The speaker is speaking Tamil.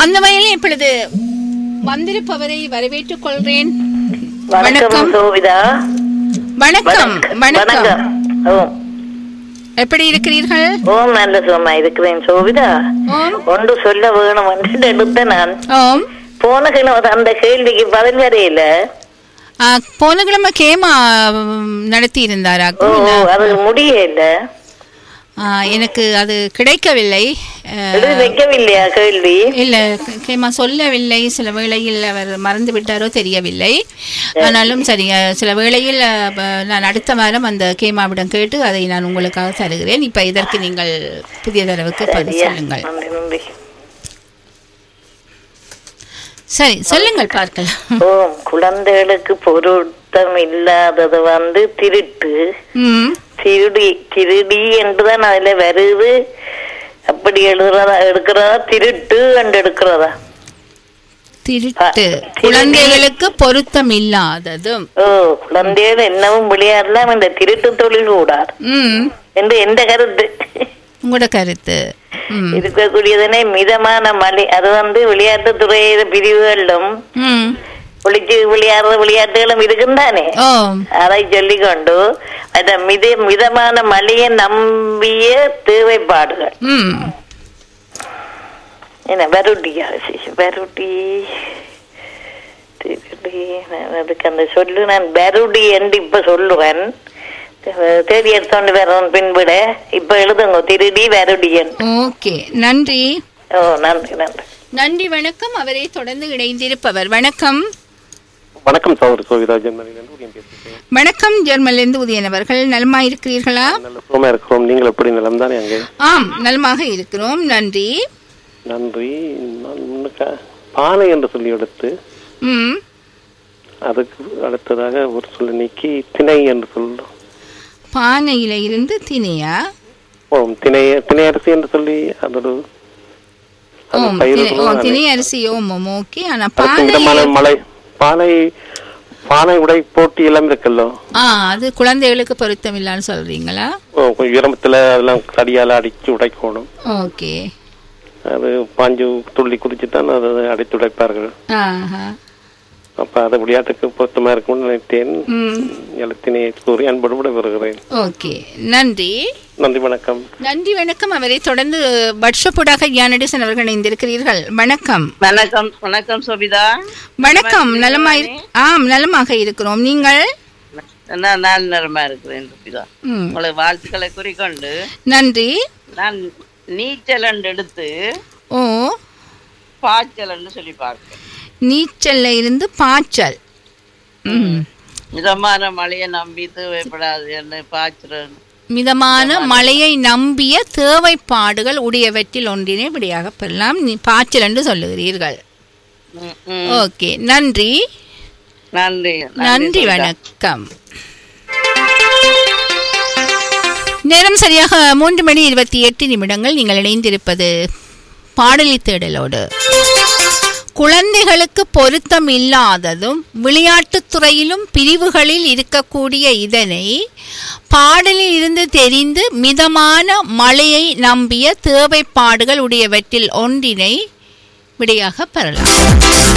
அந்த வகையில் இப்பொழுது வந்திருப்பவரை வரவேற்றுக் கொள்கிறேன் வணக்கம் வணக்கம். சோபிதா வணக்கம் வணக்கம் வணக்கம் ஓம் எப்படி இருக்கிறீர்கள் ஓம் நல்ல சுகமா இருக்கிறேன் சோபிதா ஓம் ஒன்று சொல்ல வேணும் என்று எடுத்த நான் ஓம் போன கிழமை அந்த கேள்விக்கு பதில் வரையில ஆ, போன கிழமை கேமா ம், நடத்தி இருந்தாரா ஓ அது முடியல ஆ, எனக்கு அது கிடைக்கவில்லை ஆ, எழுதி வைக்கவில்லையா கேள்வி இல்ல கேமா சொல்லவில்லை சில வேளையில் அவர் மறந்து விட்டாரோ தெரியவில்லை ஆனாலும் சரி அ, சில வேளையில் அ, ப- நான் அடுத்த வாரம் அந்த கேமாவிடம் கேட்டு அதை நான் உங்களுக்காக தருகிறேன் இப்ப இதற்கு நீங்கள் புதிய தடவுக்கு பதில் சரியா சொல்லுங்கள் நன்றி நன்றி சரி சொல்லுங்கள் பார்க்கலாம் ஓம் குழந்தைகளுக்கு பொருத்தம் இல்லாதது வந்து திருட்டு ம் திருடி திருடி என்றுதான் அதுல வருது அப்படி எழுதுறதா எடுக்கிறதா திருட்டு என்று எடுக்கிறதா திருட்டு குழந்தைகளுக்கு பொருத்தம் இல்லாததும் ஓ குழந்தைகள் என்னவும் விளையாடலாம் இந்த திருட்டு தொழில் கூடாது ம் என்று எந்த கருத்து உங்களோட கருத்து ம் இருக்கக்கூடியதுனே மிதமான மழை அது வந்து விளையாட்டு துறை பிரிவுகளிலும் ம் ஒளிச்சு விளையாடுற விளையாட்டுகளும் இருக்குந்தானே ஓ அதை சொல்லிக்கொண்டு அந்த மித மிதமான மழையை நம்பிய தேவைப்பாடுகள் ம் என்ன வெருட்டியா வெருட்டி திருடி நான் அதுக்கு அந்த சொல்லு நான் வெருடி என்று இப்ப சொல்லுவேன் தேடி எடுத்தோண்டு வரணும் பின்விட இப்ப எழுதுங்க திருடி வெருடியன் ஓகே நன்றி ஓ நன்றி நன்றி நன்றி வணக்கம் அவரை தொடர்ந்து இணைந்திருப்பவர் வணக்கம் வணக்கம் சௌர் சோவிதா ஜென்மனிலிருந்து உதயம் பேசுகிறேன் வணக்கம் ஜெர்மனிலிருந்து உதயனவர்கள் நலமா இருக்கிறீர்களா நல்ல சுகமா இருக்கிறோம் நீங்கள் எப்படி நிலம் தானே அங்கே ஆம் நலமாக இருக்கிறோம் நன்றி நன்றி நான் முன்னுக்க பானை என்று சொல்லி எடுத்து ம் அதுக்கு அடுத்ததாக ஒரு சொல்ல நீக்கி திணை என்று சொல்லும் பானையில இருந்து தினையா ஓ திணை திணை அரிசி என்று சொல்லி அது ஒரு அது ஓம் பயிர் தினை- ஓ சொல்லுவாங்க. தினை அரிசி ஓமம் ஓகே ஆனா அதுக்கு விதமான பானை மலை பானை பானை உடை போட்டி எல்லாம் இருக்குல்லோ ஆ அது குழந்தைகளுக்கு பொருத்தம் இல்லைன்னு சொல்றீங்களா ஓ, கொஞ்சம் உயரத்துல அதெல்லாம் தடியால அடிச்சு உடைக்கணும் ஓகே அது பாஞ்சு துள்ளி குடிச்சு தான் அதை அடித்து உடைப்பார்கள் ஆஹா அப்ப அது விளையாட்டுக்கு பொருத்தமா இருக்கும்னு நினைத்தேன் ம் எழுத்தினை கூறி அன்போடு விட வருகிறேன் ஓகே நன்றி நன்றி வணக்கம் நன்றி வணக்கம் அவரை தொடர்ந்து வட்சப்புடாக யானடிசன் அவர்கள் இணைந்திருக்கிறீர்கள் வணக்கம் வணக்கம் வணக்கம் சோபிதா வணக்கம் நலமாய் ஆம் நலமாக இருக்கிறோம் நீங்கள் நான் நான் நலமா இருக்கிறேன் சோபிதா ம், உங்களை வாழ்த்துக்களை குறிக்கொண்டு நன்றி நான் நீச்சல் எடுத்து ஓ பாய்ச்சல் சொல்லி பார்க்கிறேன் நீச்சல்ல இருந்து பாய்ச்சல் ம், மிதமான மழையை நம்பி தேவைப்படாது என்ன பாய்ச்சல் மிதமான மழையை நம்பிய தேவைப்பாடுகள் உடையவற்றில் ஒன்றினை விடையாக பெறலாம் நீ பாய்ச்சல் என்று சொல்லுகிறீர்கள் ம், ம். ஓகே நன்றி நன்றி நன்றி சோபிதா. வணக்கம் நேரம் சரியாக மூன்று மணி இருபத்தி எட்டு நிமிடங்கள் நீங்கள் இணைந்திருப்பது பாடலி தேடலோடு குழந்தைகளுக்கு பொருத்தம் இல்லாததும் விளையாட்டுத் துறையிலும் பிரிவுகளில் இருக்கக்கூடிய இதனை பாடலில் இருந்து தெரிந்து மிதமான மழையை நம்பிய தேவைப்பாடுகள் உடையவற்றில் ஒன்றினை விடையாக பெறலாம்